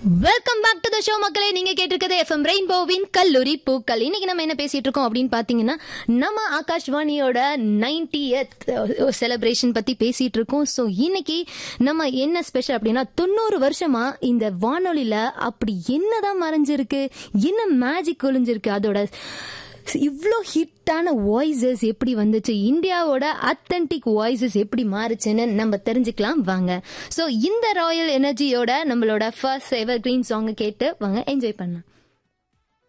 welcome back to the show மக்களே நீங்க கேட்டிருக்கிறது எஃப்எம் ரெயின்போவின் கல்லூரி பூக்கள் இன்னைக்கு நம்ம என்ன பேசிட்டு இருக்கோம் அப்படின்னு பாத்தீங்கன்னா நம்ம ஆகாஷ்வாணியோட நைன்டியத் செலிப்ரேஷன் பத்தி பேசிட்டு இருக்கோம் ஸோ இன்னைக்கு நம்ம என்ன ஸ்பெஷல் அப்படின்னா தொண்ணூறு வருஷமா இந்த வானொலியில அப்படி என்னதான் மறைஞ்சிருக்கு என்ன மேஜிக் ஒளிஞ்சிருக்கு அதோட இவ்வளோ ஹிட்டான வாய்ஸஸ் எப்படி வந்துச்சு இந்தியாவோட அத்தன்டிக் வாய்ஸஸ் எப்படி மாறுச்சுன்னு நம்ம தெரிஞ்சுக்கலாம் வாங்க ஸோ இந்த ராயல் எனர்ஜியோட நம்மளோட ஃபர்ஸ்ட் எவர் கிரீன் சாங்கை கேட்டு வாங்க என்ஜாய் பண்ணலாம்